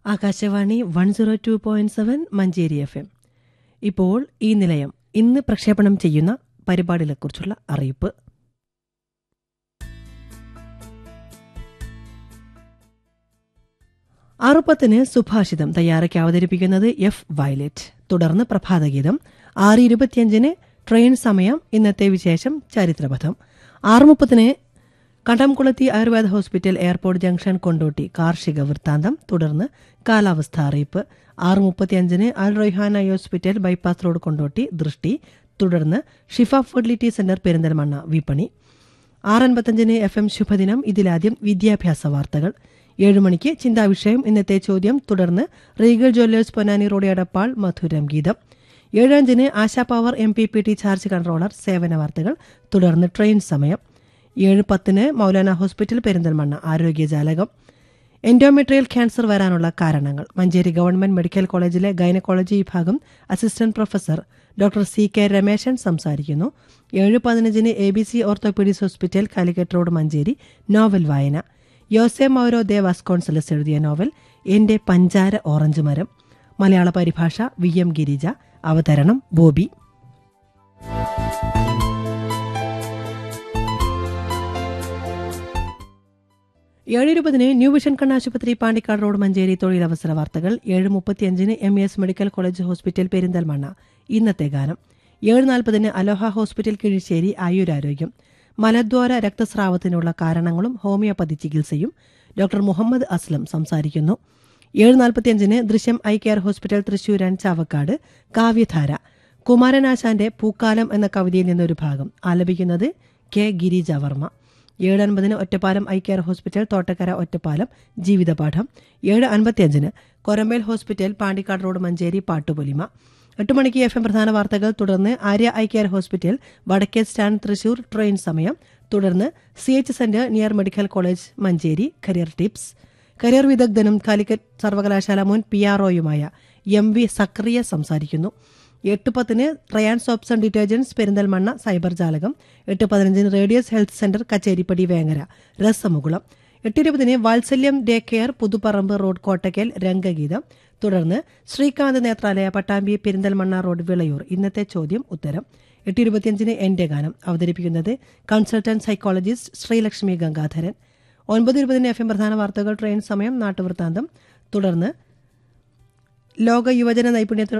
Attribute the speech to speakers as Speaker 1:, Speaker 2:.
Speaker 1: Akashvani one zero two point seven Manjeri F M ഇപ്പോൾ ഈ നിലയം ഇന്ന് പ്രക്ഷേപണം ചെയ്യുന്ന പരിപാടികളെക്കുറിച്ചുള്ള അറിയിപ്പ് ആറുപത്തിന് സുഭാഷിതം തയ്യാറാക്കി അവതരിപ്പിക്കുന്നത് എഫ് വയലറ്റ് തുടർന്ന് പ്രഭാതഗീതം ആറ് ഇരുപത്തിയഞ്ചിന് ട്രെയിൻ സമയം ഇന്നത്തെ വിശേഷം ചരിത്രപഥം ആറ് മുപ്പത്തിന് കണ്ടംകുളത്തി Ayurveda hospital airport junction Kondotty കാർഷിക വൃത്താന്തം തുടർന്ന് കാലാവസ്ഥ അറിയിപ്പ് ആറ് മുപ്പത്തിയഞ്ചിന് Al Roihan eye hospital bypass road Kondotty ദൃഷ്ടി തുടർന്ന് ഷിഫ ഫെർട്ടിലിറ്റി സെന്റർ പെരിന്തൽമണ്ണ വിപണി ആറ് അൻപത്തഞ്ചിന് എഫ് എം ശുഭദിനം ഇതിലാദ്യം വിദ്യാഭ്യാസ വാർത്തകൾ ഏഴ് മണിക്ക് ചിന്താവിഷയം ഇന്നത്തെ ചോദ്യം തുടർന്ന് Regal jewellers Ponnani road Edappal മധുരം ഗീതം ഏഴഞ്ചിന് Asha power M P P T charge controller സേവന വാർത്തകൾ തുടർന്ന് ട്രെയിൻ സമയം ഏഴ് പത്തിന് മൗലാന ഹോസ്പിറ്റൽ പെരിന്തൽമണ്ണ ആരോഗ്യജാലകം എൻഡോമെട്രിയൽ ക്യാൻസർ വരാനുള്ള കാരണങ്ങൾ മഞ്ചേരി ഗവൺമെന്റ് മെഡിക്കൽ കോളേജിലെ ഗൈനക്കോളജി വിഭാഗം assistant professor doctor C K Rameshan സംസാരിക്കുന്നു ഏഴ് പതിനഞ്ചിന് A B C orthopaedics hospital Calicut road Manjeri novel വായന യോസെ മൗരോ ദേ വാസ്കോൺസലസ് എഴുതിയ നോവൽ എന്റെ പഞ്ചാര ഓറഞ്ച് മരം മലയാള പരിഭാഷ വി എം ഗിരിജ അവതരണം ബോബി ഏഴ് ഇരുപതിന് ന്യൂ വിഷൻ കണ്ണാശുപത്രി പാണ്ടിക്കാട് റോഡ് മഞ്ചേരി തൊഴിലവസര വാർത്തകൾ ഏഴ് മുപ്പത്തിയഞ്ചിന് M S medical college hospital Perinthalmanna ഇന്നത്തെ ഗാനം ഏഴ് നാൽപ്പതിന് അലോഹ ഹോസ്പിറ്റൽ കിഴിശ്ശേരി ആയുരാരോഗ്യം മലദ്വാര രക്തസ്രാവത്തിനുള്ള കാരണങ്ങളും ഹോമിയോപ്പതി ചികിത്സയും ഡോക്ടർ മുഹമ്മദ് അസ്ലം സംസാരിക്കുന്നു ഏഴ് നാൽപ്പത്തിയഞ്ചിന് ദൃശ്യം ഐ കെയർ ഹോസ്പിറ്റൽ തൃശൂരൻ ചാവക്കാട് കാവ്യധാര കുമാരനാശാന്റെ പൂക്കാലം എന്ന കവിതയിൽ നിന്നൊരു ഭാഗം ആലപിക്കുന്നത് കെ ഗിരിജ വർമ്മ ഏഴ് അൻപതിന് Ottapalam eye care hospital Thottakkara Ottapalam ജീവിതപാഠം ഏഴ് അൻപത്തിയഞ്ചിന് കൊരമ്പേൽ ഹോസ്പിറ്റൽ പാണ്ടിക്കാട് റോഡ് മഞ്ചേരി പാട്ടുപൊലിമ എട്ട് മണിക്ക് എഫ് എം പ്രധാന വാർത്തകൾ തുടർന്ന് ആര്യ ഐ കെയർ ഹോസ്പിറ്റൽ വടക്കേ സ്റ്റാൻഡ് തൃശൂർ ട്രെയിൻ സമയം തുടർന്ന് C H centre near medical college Manjeri career tips career വിദഗ്ധനും കാലിക്കറ്റ് സർവകലാശാല മുൻ പി ആർ ഒയുമായ എം വി സക്രിയ സംസാരിക്കുന്നു എട്ട് പത്തിന് Rayan soaps and detergents Perinthalmanna cyber ജാലകം എട്ട് പതിനഞ്ചിന് radius health centre Kacheripadi Vengara രസമുകുളം എട്ടിരുപതിന് Vatsalyam day care Puthuparamba road Kottakkal രംഗഗീതം തുടർന്ന് ശ്രീകാന്ത് നേത്രാലയ പട്ടാമ്പി പെരിന്തൽമണ്ണ റോഡ് വിളയൂർ ഇന്നത്തെ ചോദ്യം ഉത്തരം എട്ടിരുപത്തിയഞ്ചിന് എന്റെ ഗാനം അവതരിപ്പിക്കുന്നത് കൺസൾട്ടന്റ് സൈക്കോളജിസ്റ്റ് ശ്രീലക്ഷ്മി ഗംഗാധരൻ ഒൻപത് ഇരുപതിന് എഫ് എം പ്രധാന വാർത്തകൾ ട്രെയിൻ സമയം നാട്ടുവൃത്താന്തം തുടർന്ന് ലോക യുവജന നൈപുണ്യ